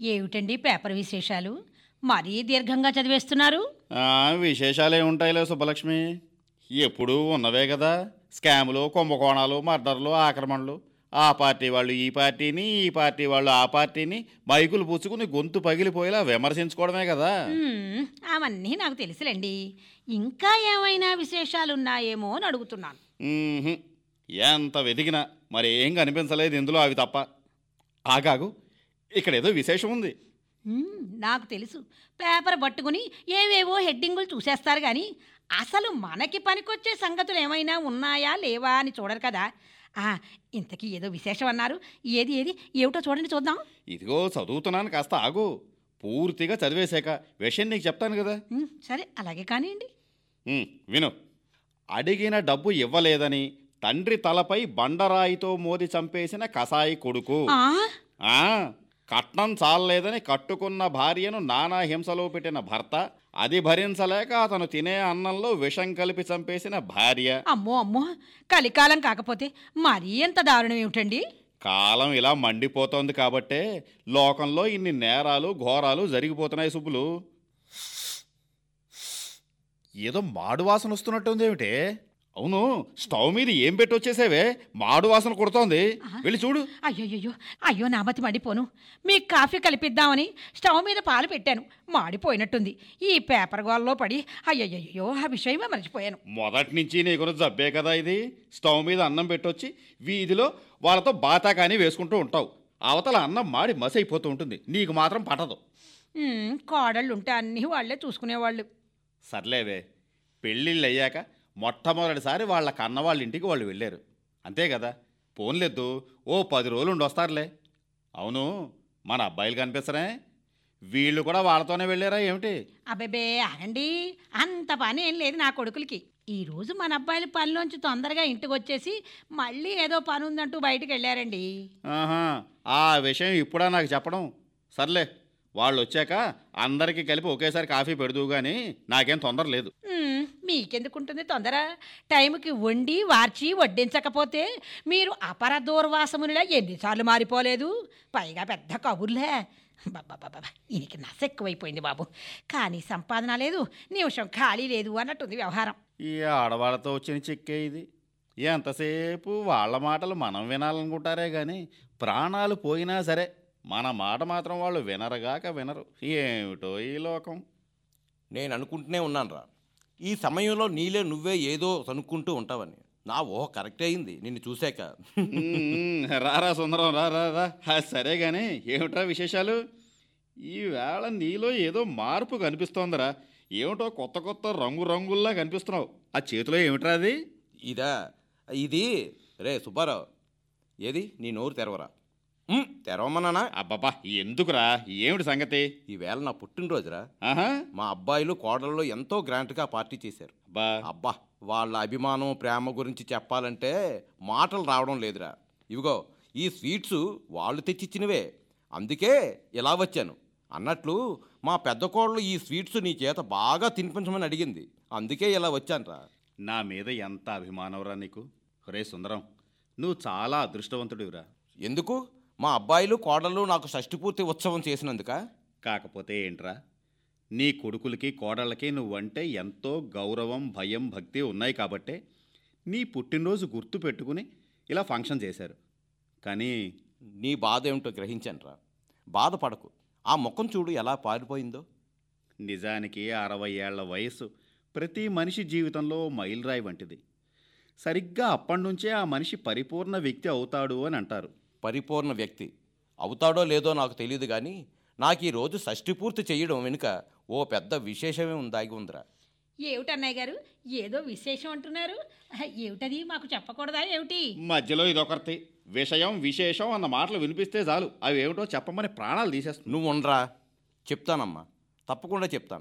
ఏమిటండి పేపర్ విశేషాలు మరీ దీర్ఘంగా చదివేస్తున్నారు ఆ, విశేషాలే ఉంటాయిలే సుబ్బలక్ష్మి ఎప్పుడూ ఉన్నవే కదా స్కాములు కుంభకోణాలు మర్డర్లు ఆక్రమణలు ఆ పార్టీ వాళ్ళు ఈ పార్టీని ఈ పార్టీ వాళ్ళు ఆ పార్టీని మైకులు పుచ్చుకుని గొంతు పగిలిపోయేలా విమర్శించుకోవడమే కదా మ్మ్, అవన్నీ నాకు తెలుసులేండి ఇంకా ఏమైనా విశేషాలున్నాయేమో అని అడుగుతున్నాను మ్మ్హ్. ఎంత వెతికినా మరి ఏం కనిపించలేదు ఇందులో అవి తప్ప ఆగాగు ఇక్కడ ఏదో విశేషం ఉంది మ్మ్, నాకు తెలుసు పేపర్ పట్టుకుని ఏవేవో హెడ్డింగులు చూసేస్తారు కానీ అసలు మనకి పనికొచ్చే సంగతులు ఏమైనా ఉన్నాయా లేవా అని చూడరు కదా ఆ, ఇంతకీ ఏదో విశేషం అన్నారు ఏది ఏది ఏమిటో చూడండి చూద్దాం ఇదిగో చదువుతున్నాను కాస్త ఆగు పూర్తిగా చదివేశాక విషయం నీకు చెప్తాను కదా మ్మ్, సరే అలాగే కానివ్వండి ఉమ్, విను అడిగిన డబ్బు ఇవ్వలేదని తండ్రి తలపై బండరాయితో మోది చంపేసిన కసాయి కొడుకు ఆ, ఆ కట్నం చాలలేదని కట్టుకున్న భార్యను నానా హింసలో పెట్టిన భర్త అది భరించలేక అతను తినే అన్నంలో విషం కలిపి చంపేసిన భార్య అమ్మో అమ్మో కలికాలం కాకపోతే మరీ ఎంత దారుణం ఏమిటండి కాలం ఇలా మండిపోతోంది కాబట్టే లోకంలో ఇన్ని నేరాలు ఘోరాలు జరిగిపోతున్నాయి సుబ్బులు ఏదో మాడు వాసన వస్తున్నట్టుంది ఏమిటే అవును స్టవ్ మీద ఏం పెట్టి వచ్చేసేవే మాడు వాసన కొడుతోంది వెళ్ళి చూడు అయ్యో అయ్యో నామతి మడిపోను మీకు కాఫీ కలిపిద్దామని స్టవ్ మీద పాలు పెట్టాను మాడిపోయినట్టుంది ఈ పేపర్ గోల్లో పడి అయ్యయ్యో ఆ విషయమే మర్చిపోయాను మొదటి నుంచి నీ గురించి జబ్బే కదా ఇది స్టవ్ మీద అన్నం పెట్టొచ్చి వీధిలో వాళ్ళతో బాతా కానీ వేసుకుంటూ ఉంటావు అవతల అన్నం మాడి మసి అయిపోతూ ఉంటుంది నీకు మాత్రం పట్టదు ఉమ్, కోడళ్ళు ఉంటే అన్నీ వాళ్ళే చూసుకునేవాళ్ళు సర్లేవే పెళ్ళిళ్ళు అయ్యాక మొట్టమొదటిసారి వాళ్ళ కన్న వాళ్ళ ఇంటికి వాళ్ళు వెళ్ళారు అంతే కదా పోన్లేదు ఓ పది రోజులు ఉండి వస్తారులే అవును మన అబ్బాయిలు కనిపిస్తరే వీళ్ళు కూడా వాళ్ళతోనే వెళ్ళారా ఏమిటి అబ్బేబే ఆగండి అంత పని ఏం లేదు నా కొడుకులకి ఈ రోజు మన అబ్బాయిల పనిలోంచి తొందరగా ఇంటికి వచ్చేసి మళ్ళీ ఏదో పని ఉందంటూ బయటికి వెళ్ళారండి ఆహా ఆ విషయం ఇప్పుడా నాకు చెప్పడం సర్లే వాళ్ళు వచ్చాక అందరికీ కలిపి ఒకేసారి కాఫీ పెడదు కానీ నాకేం తొందర లేదు మ్మ్, మీకెందుకుంటుంది తొందర టైంకి వండి వార్చి వడ్డించకపోతే మీరు అపర దూర్వాసమునిలా ఎన్నిసార్లు మారిపోలేదు పైగా పెద్ద కబుర్లే బాబా ఈయనకి నస ఎక్కువైపోయింది బాబు కానీ సంపాదన లేదు నిమిషం ఖాళీ లేదు అన్నట్టుంది వ్యవహారం ఈ ఆడవాళ్ళతో వచ్చిన చిక్కే ఇది ఎంతసేపు వాళ్ళ మాటలు మనం వినాలనుకుంటారే కానీ ప్రాణాలు పోయినా సరే మన మాట మాత్రం వాళ్ళు వినరుగాక వినరు ఏమిటో ఈ లోకం నేను అనుకుంటూనే ఉన్నాను రా ఈ సమయంలో నీలే నువ్వే ఏదో కనుక్కుంటూ ఉంటావని నా ఊహ కరెక్ట్ అయింది నిన్ను చూశాక ఉమ్, రారా సుందరం రా రా రా ఆ, సరే కానీ ఏమిట్రా విశేషాలు ఈవేళ నీలో ఏదో మార్పు కనిపిస్తోందిరా ఏమిటో కొత్త కొత్త రంగు రంగుల్లా కనిపిస్తున్నావు ఆ చేతిలో ఏమిట్రా అది ఇదా ఇది రే సుబ్బారావు ఏది నీ నోరు తెరవరా ఉమ్, తెరవమన్నానా అబ్బబ్బా ఎందుకురా ఏమిటి సంగతి ఈవేళ నా పుట్టినరోజురా ఆహా మా అబ్బాయిలు కోడళ్ళు ఎంతో గ్రాంట్గా పార్టీ చేశారు అబ్బా అబ్బా వాళ్ళ అభిమానం ప్రేమ గురించి చెప్పాలంటే మాటలు రావడం లేదురా ఇవిగో ఈ స్వీట్స్ వాళ్ళు తెచ్చిచ్చినవే అందుకే ఇలా వచ్చాను అన్నట్లు మా పెద్ద కోడలు ఈ స్వీట్స్ నీ చేత బాగా తినిపించమని అడిగింది అందుకే ఇలా వచ్చానురా నా మీద ఎంత అభిమానంరా నీకు రే సుందరం నువ్వు చాలా అదృష్టవంతుడివిరా ఎందుకు మా అబ్బాయిలు కోడళ్ళు నాకు షష్టిపూర్తి ఉత్సవం చేసినందుక కాకపోతే ఏంట్రా నీ కొడుకులకి కోడళ్ళకి నువ్వంటే ఎంతో గౌరవం భయం భక్తి ఉన్నాయి కాబట్టే నీ పుట్టినరోజు గుర్తు పెట్టుకుని ఇలా ఫంక్షన్ చేశారు కానీ నీ బాధ ఏమిటో గ్రహించానురా బాధపడకు ఆ ముఖం చూడు ఎలా పారిపోయిందో నిజానికి అరవై ఏళ్ల వయస్సు ప్రతి మనిషి జీవితంలో మైలురాయి వంటిది సరిగ్గా అప్పటి నుంచే ఆ మనిషి పరిపూర్ణ వ్యక్తి అవుతాడు అని అంటారు పరిపూర్ణ వ్యక్తి అవుతాడో లేదో నాకు తెలియదు కానీ నాకు ఈ రోజు షష్టి పూర్తి చేయడం వెనుక ఓ పెద్ద విశేషమే ఉందాగి ఉందిరా ఏమిటన్నయ్య గారు ఏదో విశేషం అంటున్నారు ఏమిటది మాకు చెప్పకూడదా ఏమిటి మధ్యలో ఇదొకటి విషయం విశేషం అన్న మాటలు వినిపిస్తే చాలు అవి ఏమిటో చెప్పమని ప్రాణాలు తీసేస్తుంది నువ్వు ఉండరా చెప్తానమ్మా తప్పకుండా చెప్తాను